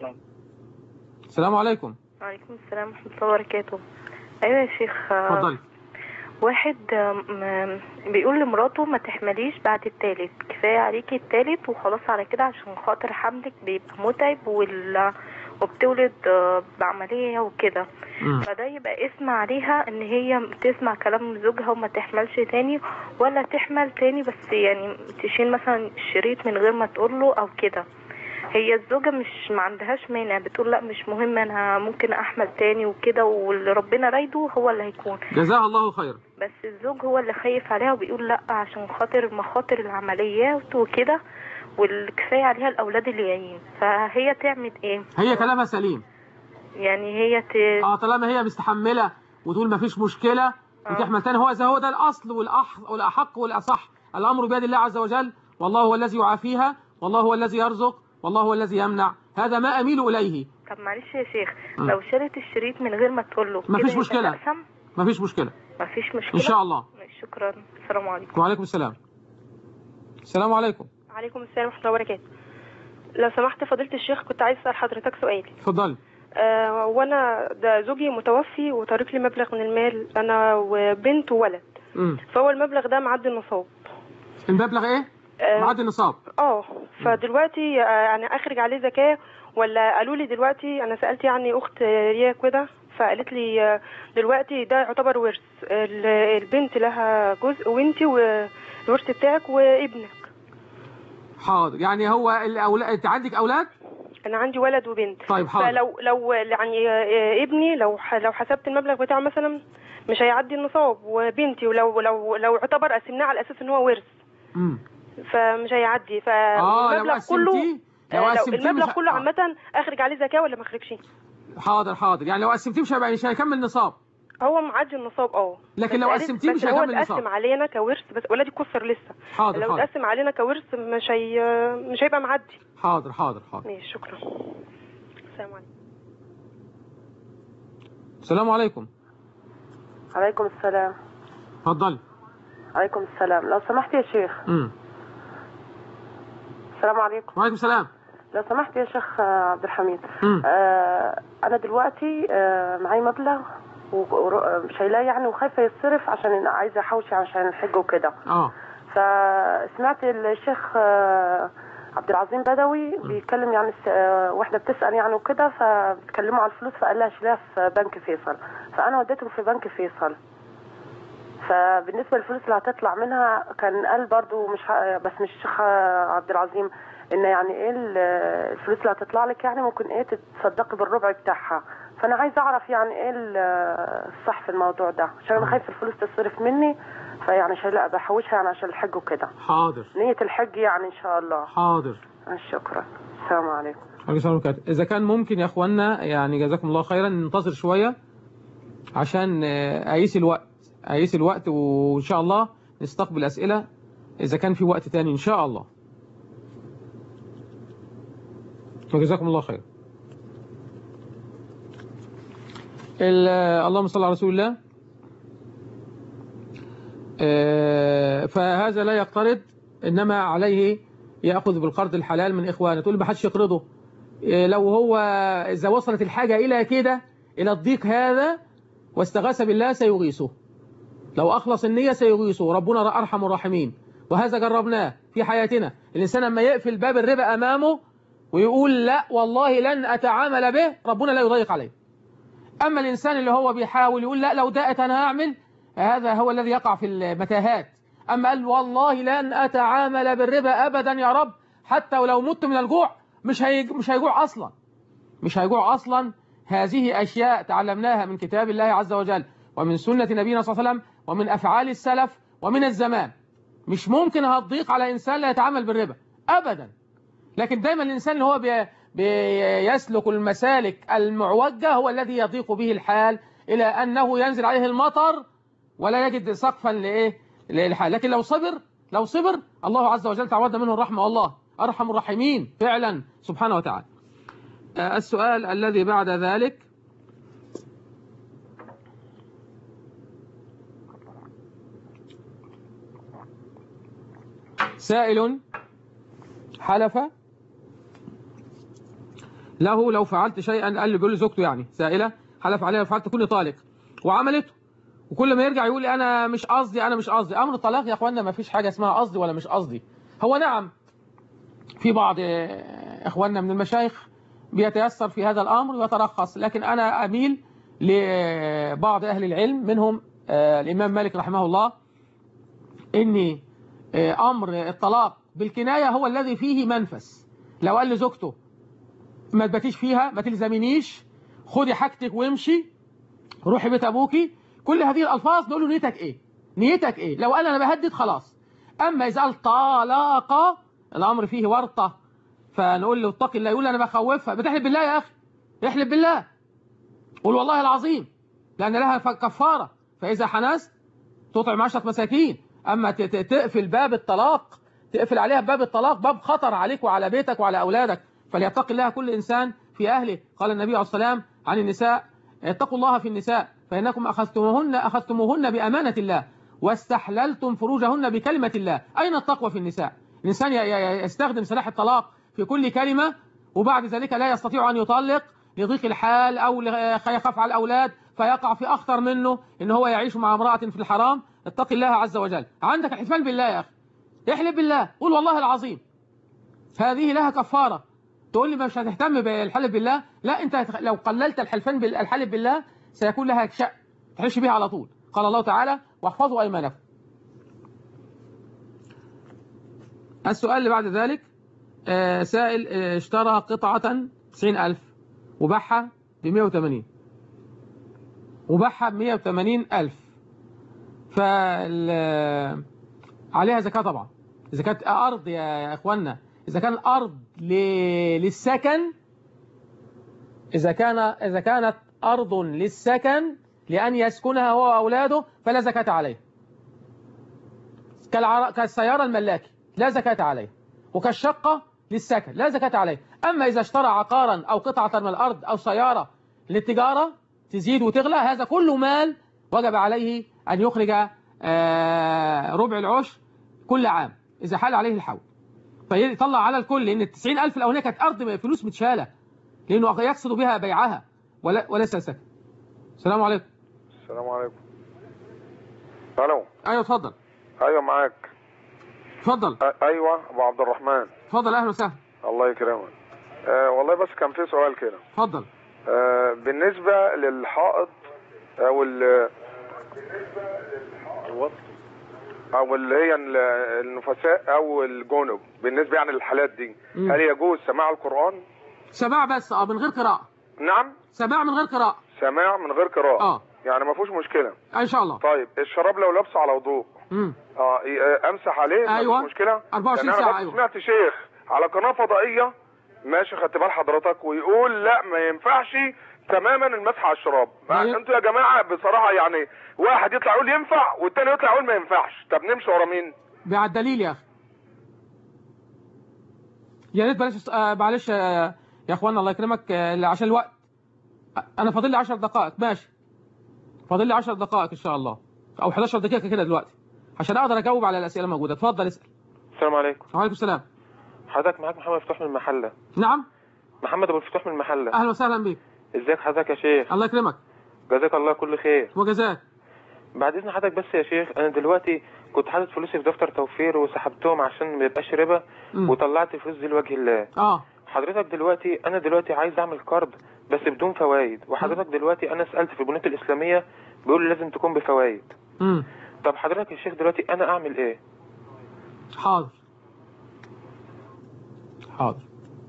السلام عليكم وعليكم السلام ورحمة الله وبركاته أيوة يا شيخ آه، اتفضلي واحد آم، آم، بيقول لمراته ما تحمليش بعد التالت كفاية عليكي التالت وخلاص على كده عشان خاطر حملك بيبقى متعب وال... وبتولد آه، بعملية وكده مم. فده يبقى اسم عليها ان هي تسمع كلام زوجها وما تحملش تاني ولا تحمل تاني بس يعني تشيل مثلا الشريط من غير ما تقوله او كده هي الزوجة مش ما عندهاش مانع بتقول لا مش مهم انا ممكن احمل تاني وكده واللي ربنا رايده هو اللي هيكون جزاها الله خيرا بس الزوج هو اللي خايف عليها وبيقول لا عشان خاطر مخاطر العمليات وكده والكفاية عليها الأولاد اللي جايين فهي تعمل ايه؟ هي كلامها سليم يعني هي ت... اه طالما هي مستحملة وتقول ما فيش مشكلة وتحمل تاني هو هو ده الأصل والأح والأحق والأصح الأمر بيد الله عز وجل والله هو الذي يعافيها والله هو الذي يرزق والله هو الذي يمنع هذا ما أميل إليه طب معلش يا شيخ مم. لو شالت الشريط من غير ما تقول له ما كده فيش يبقى مشكلة. تأثم؟ ما فيش مشكلة ما فيش مشكلة إن شاء الله شكرا السلام عليكم وعليكم السلام السلام عليكم عليكم السلام ورحمة الله وبركاته لو سمحت فضيلة الشيخ كنت عايز أسأل حضرتك سؤال اتفضلي آه وأنا ده زوجي متوفي وتارك لي مبلغ من المال أنا وبنت وولد امم فهو المبلغ ده معدي النصاب المبلغ إيه؟ آه، معدي النصاب اه فدلوقتي آه، أنا أخرج عليه زكاة ولا قالوا لي دلوقتي أنا سألت يعني أخت ريا كده فقالت لي آه، دلوقتي ده يعتبر ورث ال- البنت لها جزء وانتي والورث بتاعك وابنك حاضر يعني هو الأولاد أنت عندك أولاد؟ انا عندي ولد وبنت طيب حاضر. فلو لو يعني آه، ابني لو ح- لو حسبت المبلغ بتاعه مثلا مش هيعدي النصاب وبنتي ولو لو لو اعتبر قسمناه على اساس ان هو ورث امم فمش هيعدي آه، لو فالمبلغ كله قسمتيه- لو آه، لو قسمتيه المبلغ مش ه- كله آه. عامة اخرج عليه زكاة ولا ما اخرجش حاضر حاضر يعني لو قسمتيه مش هيبقى مش هيكمل نصاب هو معدي النصاب اه لكن بس لو قالت- قسمتيه بس مش هو هيكمل اتقسم نصاب. علينا كورث بس ولادي كسر لسه حاضر، لو حاضر. اتقسم علينا كورث مش هي مش هيبقى معدي حاضر حاضر حاضر ماشي شكرا السلام عليكم السلام عليكم عليكم السلام اتفضلي عليكم السلام لو سمحت يا شيخ امم السلام عليكم وعليكم السلام لو سمحت يا شيخ آه، عبد الحميد مم. آه انا دلوقتي آه معي مبلغ وشايلاه يعني وخايفه يتصرف عشان أنا عايزه احوش عشان الحج وكده اه فسمعت الشيخ آه، عبد العظيم بدوي بيتكلم يعني س- آه، واحده بتسال يعني وكده فبتكلموا على الفلوس فقال لها شيلها في بنك فيصل فانا وديتهم في بنك فيصل فبالنسبه للفلوس اللي هتطلع منها كان قال برضو مش ه... بس مش الشيخ عبد العظيم ان يعني ايه ال- الفلوس اللي هتطلع لك يعني ممكن ايه تتصدقي بالربع بتاعها فانا عايزه اعرف يعني ايه ال- الصح في الموضوع ده عشان انا خايفه الفلوس تصرف مني فيعني شايله بحوشها يعني عشان الحج وكده حاضر نية الحج يعني ان شاء الله حاضر شكرا السلام عليكم عليكم السلام ورحمة الله. إذا كان ممكن يا إخوانا يعني جزاكم الله خيرا ننتظر شوية عشان آه، أقيس الوقت أقيس الوقت وإن شاء الله نستقبل أسئلة إذا كان في وقت تاني إن شاء الله وجزاكم الله خير ال- اللهم صل على رسول الله آه، فهذا لا يقترض إنما عليه يأخذ بالقرض الحلال من إخوانه تقول ما حدش يقرضه إيه لو هو إذا وصلت الحاجة إلى كده إلى الضيق هذا واستغاث بالله سيغيثه لو أخلص النية سيغيثه ربنا أرحم الراحمين وهذا جربناه في حياتنا الإنسان لما يقفل باب الربا أمامه ويقول لا والله لن أتعامل به ربنا لا يضيق عليه أما الإنسان اللي هو بيحاول يقول لا لو دقت أنا هعمل هذا هو الذي يقع في المتاهات أما قال والله لن أتعامل بالربا أبدا يا رب حتى ولو مت من الجوع مش هيج... مش هيجوع أصلا مش هيجوع أصلا هذه أشياء تعلمناها من كتاب الله عز وجل ومن سنة نبينا صلى الله عليه وسلم ومن أفعال السلف ومن الزمان مش ممكن هتضيق على إنسان لا يتعامل بالربا أبدا لكن دايما الإنسان اللي هو بي... بيسلك المسالك المعوجة هو الذي يضيق به الحال إلى أنه ينزل عليه المطر ولا يجد سقفا لإيه للحال لكن لو صبر لو صبر الله عز وجل تعودنا منه الرحمة والله أرحم الراحمين فعلا سبحانه وتعالى آه، السؤال الذي بعد ذلك سائل حلف له لو فعلت شيئا قال له بيقول لزوجته يعني سائله حلف عليها لو فعلت كل طالق وعملته وكل ما يرجع يقول انا مش قصدي انا مش قصدي امر الطلاق يا اخوانا ما فيش حاجه اسمها قصدي ولا مش قصدي هو نعم في بعض آه، اخواننا من المشايخ بيتيسر في هذا الامر ويترخص لكن انا اميل لبعض اهل العلم منهم آه، الامام مالك رحمه الله ان آه، امر الطلاق بالكنايه هو الذي فيه منفس لو قال لزوجته ما تباتيش فيها ما تلزمنيش خدي حاجتك وامشي روحي بيت ابوكي كل هذه الالفاظ نقول له نيتك ايه نيتك ايه لو قال انا بهدد خلاص اما اذا قال طلاق الامر فيه ورطه فنقول له اتقي الله يقول انا بخوفها بتحلف بالله يا اخي احلف بالله قول والله العظيم لان لها ف- كفاره فاذا حنست تطعم عشرة مساكين اما ت- ت- تقفل باب الطلاق تقفل عليها باب الطلاق باب خطر عليك وعلى بيتك وعلى اولادك فليتقي الله كل انسان في اهله قال النبي عليه الصلاه والسلام عن النساء اتقوا الله في النساء فانكم اخذتموهن اخذتموهن بامانه الله واستحللتم فروجهن بكلمه الله اين التقوى في النساء الانسان ي- ي- يستخدم سلاح الطلاق في كل كلمه وبعد ذلك لا يستطيع ان يطلق لضيق الحال او ل- يخاف على الاولاد فيقع في اخطر منه ان هو يعيش مع امراه في الحرام اتق الله عز وجل عندك الحلفان بالله يا اخي احلف بالله قول والله العظيم هذه لها كفاره تقول لي مش هتهتم بالحلف بالله لا انت هتخ- لو قللت الحلفان بال- الحلف بالله سيكون لها شأن تحش بها على طول قال الله تعالى واحفظوا ايمانكم السؤال اللي بعد ذلك آه، سائل آه، اشترى قطعة 90000 وباعها ب 180 وباعها ب 180000 فال عليها زكاة طبعا زكاة أرض يا إخوانا إذا كان الأرض ل... للسكن إذا كان إذا كانت أرض للسكن لأن يسكنها هو وأولاده فلا زكاة عليه كالعر... كالسيارة الملاكي لا زكاة عليه وكالشقة للسكن لا زكاة عليه أما إذا اشترى عقارا أو قطعة من الأرض أو سيارة للتجارة تزيد وتغلى هذا كله مال وجب عليه أن يخرج آه، ربع العشر كل عام إذا حال عليه الحول فيطلع على الكل لأن التسعين ألف الأولانية كانت أرض فلوس متشالة لأنه يقصد بها بيعها ولا وليس سكن السلام عليكم السلام عليكم الو أيوه اتفضل ايوه معاك اتفضل أ- ايوه ابو عبد الرحمن اتفضل أهلا وسهلا الله يكرمك آه والله بس كان في سؤال كده اتفضل آه بالنسبه للحائط او ال او اللي هي ال- النفساء او الجنب بالنسبه يعني للحالات دي مم. هل يجوز سماع القران سماع بس اه من غير قراءة نعم سماع من غير قراءة سماع من غير قراءه اه يعني ما فيهوش مشكله ان شاء الله طيب الشراب لو لابسه على وضوء امم اه ي- آه، امسح عليه أيوة. مفيش مشكله 24 لأن ساعة، انا بس أيوة. سمعت شيخ على قناه فضائيه ماشي خدت بال حضرتك ويقول لا ما ينفعش تماما المسح على الشراب أيوة. انتوا يا جماعه بصراحه يعني واحد يطلع يقول ينفع والتاني يطلع يقول ما ينفعش طب نمشي ورا مين على الدليل يا اخي يا ريت بلاش آه معلش آه يا اخوانا الله يكرمك آه عشان الوقت آه، انا فاضل لي 10 دقائق ماشي فاضل لي 10 دقائق ان شاء الله او 11 دقيقه كده دلوقتي عشان اقدر اجاوب على الاسئله الموجوده اتفضل اسال السلام عليكم وعليكم السلام حضرتك معاك محمد فتوح من المحلة نعم محمد ابو الفتوح من المحلة اهلا وسهلا بيك ازيك حضرتك يا شيخ الله يكرمك جزاك الله كل خير وجزاك بعد اذن حضرتك بس يا شيخ انا دلوقتي كنت حاطط فلوسي في دفتر توفير وسحبتهم عشان ما يبقاش ربا مم. وطلعت الفلوس دي لوجه الله اه حضرتك دلوقتي انا دلوقتي عايز اعمل قرض بس بدون فوائد وحضرتك دلوقتي انا سالت في البنوك الاسلاميه بيقولوا لازم تكون بفوائد امم طب حضرتك يا شيخ دلوقتي انا اعمل ايه حاضر حاضر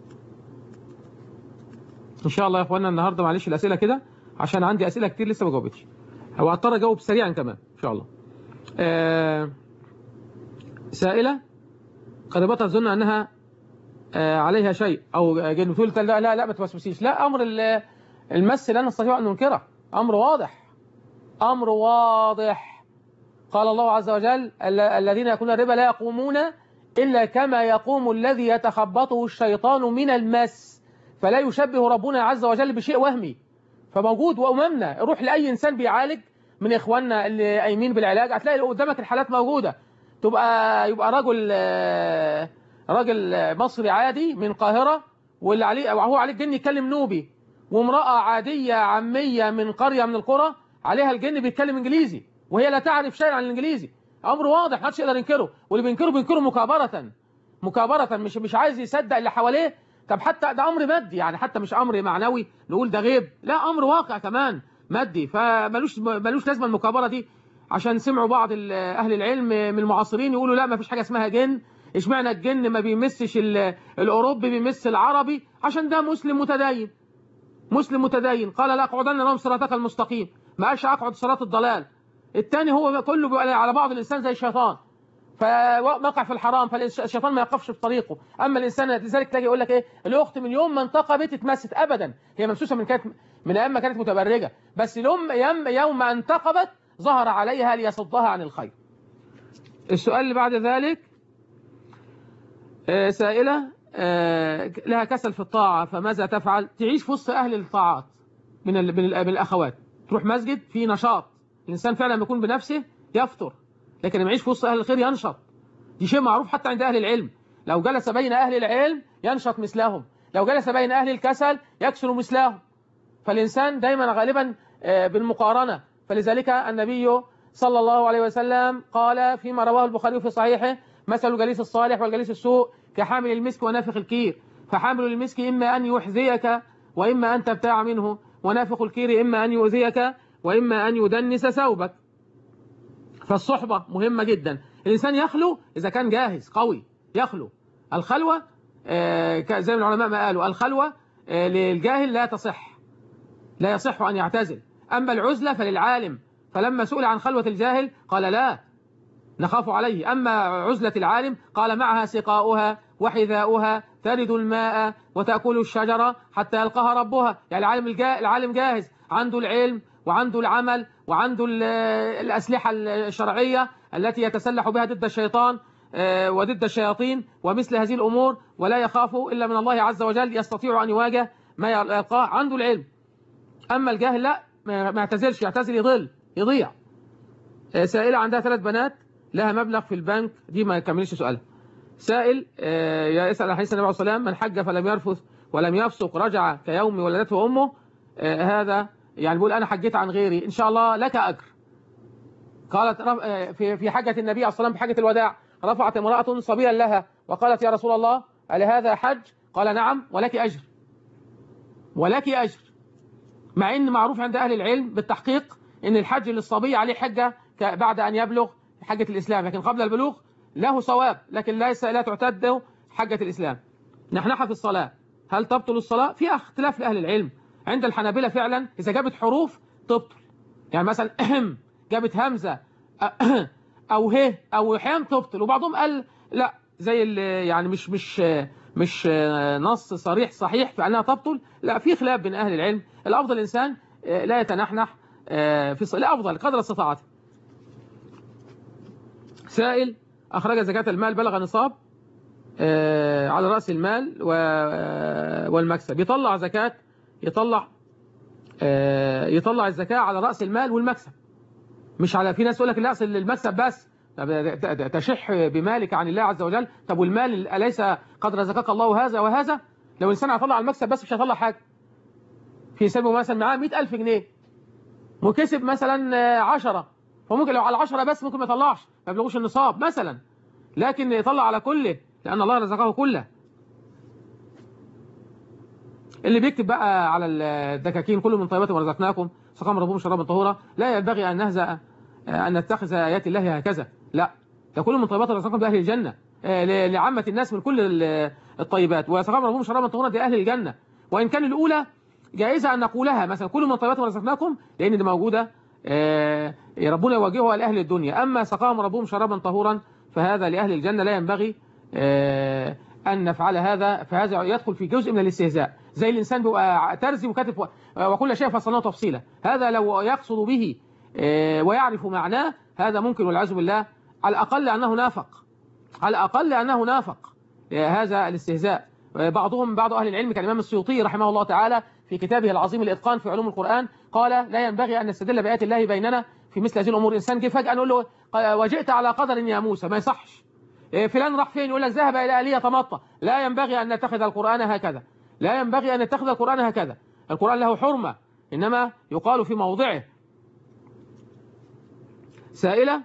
ان شاء الله يا اخوانا النهارده معلش الاسئله كده عشان عندي اسئله كتير لسه ما جاوبتش او هضطر اجاوب سريعا كمان ان شاء الله آه سائله قد تظن انها آه عليها شيء او جاي بتقول لا لا لا ما توسوسيش لا امر ال- المس لا نستطيع ان ننكره امر واضح امر واضح قال الله عز وجل "ال- الذين يأكلون الربا لا يقومون إلا كما يقوم الذي يتخبطه الشيطان من المس فلا يشبه ربنا عز وجل بشيء وهمي فموجود وأمامنا روح لأي إنسان بيعالج من إخواننا اللي قايمين بالعلاج هتلاقي قدامك الحالات موجودة تبقى يبقى رجل آه، راجل آه، مصري عادي من القاهرة واللي عليه وهو عليه الجن يتكلم نوبي وامرأة عادية عامية من قرية من القرى عليها الجن بيتكلم انجليزي وهي لا تعرف شيئا عن الانجليزي امر واضح محدش يقدر ينكره واللي بينكره بينكره مكابرة مكابرة مش مش عايز يصدق اللي حواليه طب حتى ده امر مادي يعني حتى مش امر معنوي نقول ده غيب لا امر واقع كمان مادي فمالوش مالوش لازمه المكابره دي عشان سمعوا بعض ال- اهل العلم من المعاصرين يقولوا لا ما فيش حاجه اسمها جن اشمعنى الجن ما بيمسش ال- الاوروبي بيمس العربي عشان ده مسلم متدين مسلم متدين قال لا اقعدن لهم صراطك المستقيم ما قالش اقعد صراط الضلال الثاني هو كله بيبقى على بعض الانسان زي الشيطان فوقع في الحرام فالشيطان ما يقفش في طريقه اما الانسان لذلك تلاقي يقول لك ايه الاخت من يوم ما انتقبت اتمست ابدا هي ممسوسه من كانت من ايام ما كانت متبرجه بس يوم يوم يوم ما انتقبت ظهر عليها ليصدها عن الخير السؤال اللي بعد ذلك آه، سائله آه، لها كسل في الطاعه فماذا تفعل تعيش في وسط اهل الطاعات من ال- من ال- من الاخوات تروح مسجد في نشاط الانسان فعلا لما يكون بنفسه يفطر لكن لما يعيش في وسط اهل الخير ينشط دي شيء معروف حتى عند اهل العلم لو جلس بين اهل العلم ينشط مثلهم لو جلس بين اهل الكسل يكسل مثلهم فالانسان دايما غالبا آه، بالمقارنه فلذلك النبي صلى الله عليه وسلم قال فيما رواه البخاري في صحيحه مثل الجليس الصالح والجليس السوء كحامل المسك ونافخ الكير فحامل المسك اما ان يحذيك واما ان تبتاع منه ونافخ الكير اما ان يؤذيك واما ان يدنس ثوبك فالصحبة مهمة جدا الإنسان يخلو إذا كان جاهز قوي يخلو الخلوة آه، ك- زي ما العلماء ما قالوا الخلوة آه، للجاهل لا تصح لا يصح أن يعتزل أما العزلة فللعالم فلما سئل عن خلوة الجاهل قال لا نخاف عليه أما عزلة العالم قال معها سقاؤها وحذاؤها ترد الماء وتأكل الشجرة حتى يلقاها ربها يعني العالم, الجا... العالم جاهز عنده العلم وعنده العمل وعنده ال- الأسلحة الشرعية التي يتسلح بها ضد الشيطان آه، وضد الشياطين ومثل هذه الأمور ولا يخاف إلا من الله عز وجل يستطيع أن يواجه ما يلقاه عنده العلم أما الجاهل لا ما ما يعتزلش يعتزل يضل يضيع آه، سائلة عندها ثلاث بنات لها مبلغ في البنك دي ما يكملش سؤالها سائل آه، يا اسأل عن حديث النبي عليه الصلاة والسلام من حج فلم يرفث ولم يفسق رجع كيوم ولدته أمه آه، هذا يعني بيقول أنا حجيت عن غيري إن شاء الله لك أجر قالت رف- آه، في في حجة النبي عليه الصلاة والسلام في حجة الوداع رفعت امرأة صبيا لها وقالت يا رسول الله هل هذا حج قال نعم ولك أجر ولك أجر مع ان معروف عند اهل العلم بالتحقيق ان الحج للصبي عليه حجه ك- بعد ان يبلغ حجه الاسلام لكن قبل البلوغ له ثواب لكن ليس لا تعتد حجه الاسلام نحنحة في الصلاه هل تبطل الصلاه في اختلاف لاهل العلم عند الحنابلة فعلا اذا جابت حروف تبطل يعني مثلا اهم جابت همزه أ- او ه او حام تبطل وبعضهم قال لا زي ال- يعني مش مش مش نص صريح صحيح في انها تبطل لا في خلاف بين اهل العلم الافضل الانسان لا يتنحنح في الص- الافضل قدر استطاعته سائل اخرج زكاه المال بلغ نصاب آه، على راس المال و- والمكسب يطلع زكاه يطلع آه، يطلع الزكاه على راس المال والمكسب مش على في ناس تقول لك لا اصل المكسب بس طب ت- ت- تشح بمالك عن الله عز وجل طب والمال أليس قد رزقك الله هذا وهذا لو الإنسان هيطلع على المكسب بس مش هيطلع حاجة في سبب مثلا معاه 100000 جنيه وكسب مثلا آه، 10 فممكن لو على 10 بس ممكن ما يطلعش ما يبلغوش النصاب مثلا لكن يطلع على كله لأن الله رزقه كله اللي بيكتب بقى على الدكاكين كله من طيبات ما رزقناكم سقام ربهم شرابا طهورا لا ينبغي أن نهزأ أن نتخذ آيات الله هكذا لا ده كله من طيبات رزقناكم بأهل الجنة آه، ل- لعامة الناس من كل ال- الطيبات وسقام ربهم شرابا طهورا دي أهل الجنة وإن كان الأولى جائزة أن نقولها مثلا كل من طيبات ما رزقناكم لأن دي موجودة آه، ربنا يوجهها لأهل الدنيا أما سقاهم ربهم شرابا طهورا فهذا لأهل الجنة لا ينبغي آه، أن نفعل هذا فهذا يدخل في جزء من الاستهزاء زي الإنسان بيبقى ترزي وكاتب و- وكل شيء فصلناه تفصيلا هذا لو يقصد به آه، ويعرف معناه هذا ممكن والعياذ بالله على الأقل أنه نافق على الأقل أنه نافق آه، هذا الاستهزاء آه، بعضهم بعض أهل العلم كالإمام السيوطي رحمه الله تعالى في كتابه العظيم الإتقان في علوم القرآن قال لا ينبغي أن نستدل بآيات الله بيننا في مثل هذه الامور انسان جه فجاه نقول له ق- وجئت على قدر يا موسى ما يصحش إيه، فلان راح فين يقول لك ذهب الى اليه تمطى لا ينبغي ان نتخذ القران هكذا لا ينبغي ان نتخذ القران هكذا القران له حرمه انما يقال في موضعه سائله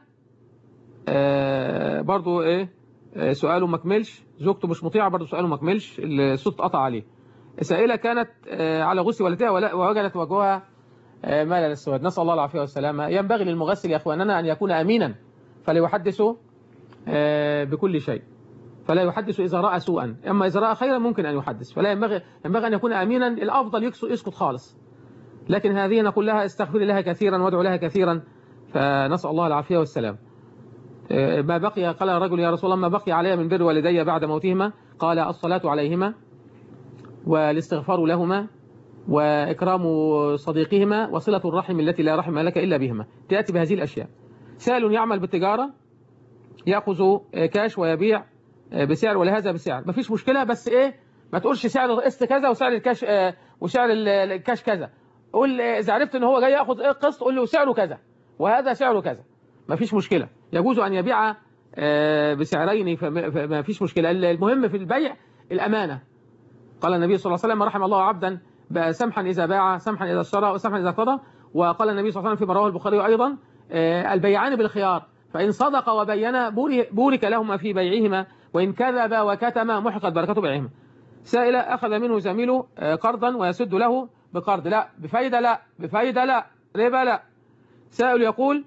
آه برضو ايه آه سؤاله ما كملش زوجته مش مطيعه برضو سؤاله ما كملش الصوت قطع عليه سائله كانت آه على غسل والدها ولا- ووجدت وجهها آه مالا للسواد نسال الله العافيه والسلامه ينبغي للمغسل يا اخواننا ان يكون امينا فلا يحدث آه بكل شيء فلا يحدث اذا راى سوءا اما اذا راى خيرا ممكن ان يحدث فلا ينبغي ينبغي ان يكون امينا الافضل يكس- يسكت خالص لكن هذه نقول لها استغفري لها كثيرا وادعو لها كثيرا فنسال الله العافيه والسلام آه، ما بقي قال الرجل يا رسول الله ما بقي علي من بر والدي بعد موتهما قال الصلاة عليهما والاستغفار لهما وإكرام صديقهما وصلة الرحم التي لا رحم لك إلا بهما تأتي بهذه الأشياء سائل يعمل بالتجارة يأخذ آه، كاش ويبيع آه، بسعر ولهذا بسعر مفيش مشكلة بس إيه ما تقولش سعر القسط كذا وسعر الكاش آه، وسعر ال- الكاش كذا قول آه، إذا عرفت إن هو جاي يأخذ إيه قسط قول له سعره كذا وهذا سعره كذا ما فيش مشكلة يجوز أن يبيع آه، بسعرين فما فما فيش مشكلة المهم في البيع الأمانة قال النبي صلى الله عليه وسلم رحم الله عبدا بقى سمحا إذا باع سمحا إذا اشترى وسمحا إذا قضى وقال النبي صلى الله عليه وسلم فيما رواه البخاري أيضا آه، البيعان بالخيار فإن صدق وبينا بوري- بورك لهما في بيعهما وإن كذب وكتم محقت بركة بيعهما سائلة أخذ منه زميله آه، قرضا ويسد له بقرض لا بفايدة لا بفايدة لا ربا لا سائل يقول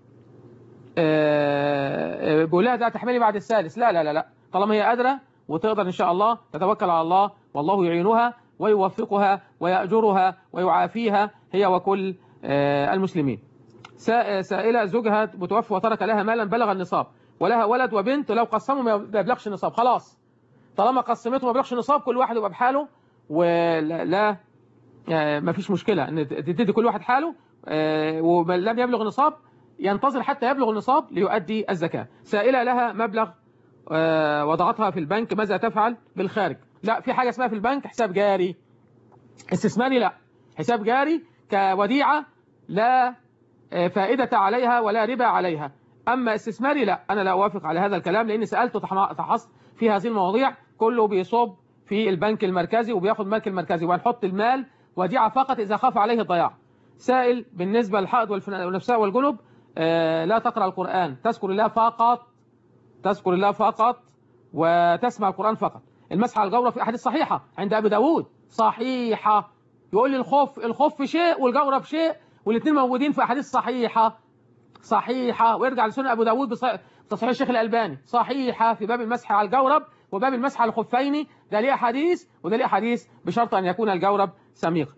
آه، آه، بيقول لها ده تحملي بعد الثالث لا لا لا لا طالما هي قادرة وتقدر إن شاء الله تتوكل على الله والله يعينها ويوفقها ويأجرها ويعافيها هي وكل آه، المسلمين سا- سائلة زوجها متوفى وترك لها مالا بلغ النصاب ولها ولد وبنت لو قسموا ما يبلغش النصاب خلاص طالما قسمته ما يبلغش النصاب كل واحد يبقى بحاله ولا لا آه، ما فيش مشكلة ان تدي كل واحد حاله آه، ولم يبلغ النصاب ينتظر حتى يبلغ النصاب ليؤدي الزكاة سائلة لها مبلغ آه، وضعتها في البنك ماذا تفعل بالخارج لا في حاجة اسمها في البنك حساب جاري استثماري لا حساب جاري كوديعة لا آه، فائدة عليها ولا ربا عليها أما استثماري لا أنا لا أوافق على هذا الكلام لأني سألت وتحم- تحصت في هذه المواضيع كله بيصب في البنك المركزي وبياخد البنك المركزي وهنحط المال وديعة فقط إذا خاف عليه الضياع سائل بالنسبة للحائض والفنا- والنفساء والجنب آه، لا تقرأ القرآن تذكر الله فقط تذكر الله فقط وتسمع القرآن فقط المسح على الجورة في أحاديث صحيحة عند أبي داود صحيحة يقول لي الخوف الخوف شيء والجورة شيء والاثنين موجودين في أحاديث صحيحة صحيحة ويرجع لسنن أبو داود بص- بتصحيح الشيخ الألباني صحيحة في باب المسح على الجورب وباب المسح على الخفين ده ليه أحاديث وده ليه أحاديث بشرط أن يكون الجورب سميقا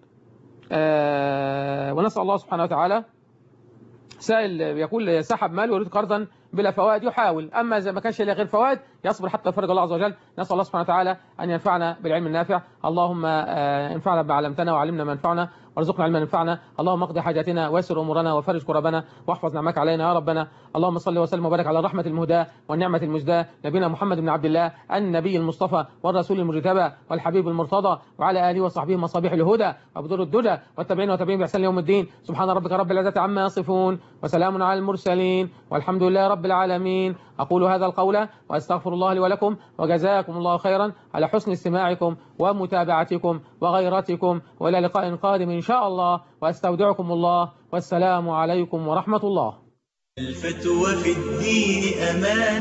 آه ونسأل الله سبحانه وتعالى سائل يقول سحب مال ويريد قرضا بلا فوائد يحاول أما إذا ما كانش له غير فوائد يصبر حتى يفرج الله عز وجل نسأل الله سبحانه وتعالى أن ينفعنا بالعلم النافع اللهم آه، انفعنا بما علمتنا وعلمنا ما ينفعنا وارزقنا علما ينفعنا اللهم اقضي حاجاتنا ويسر امورنا وفرج كربنا واحفظ نعمك علينا يا ربنا اللهم صل وسلم وبارك على الرحمه المهداه والنعمه المزداه نبينا محمد بن عبد الله النبي المصطفى والرسول المجتبى والحبيب المرتضى وعلى اله وصحبه مصابيح الهدى وبدور الدجى والتابعين وتابعين باحسان يوم الدين سبحان ربك رب العزه عما يصفون وسلام على المرسلين والحمد لله رب العالمين اقول هذا القول واستغفر الله لي ولكم وجزاكم الله خيرا على حسن استماعكم ومتابعتكم وغيرتكم والى لقاء قادم ان شاء الله واستودعكم الله والسلام عليكم ورحمه الله الفتوى في الدين أمان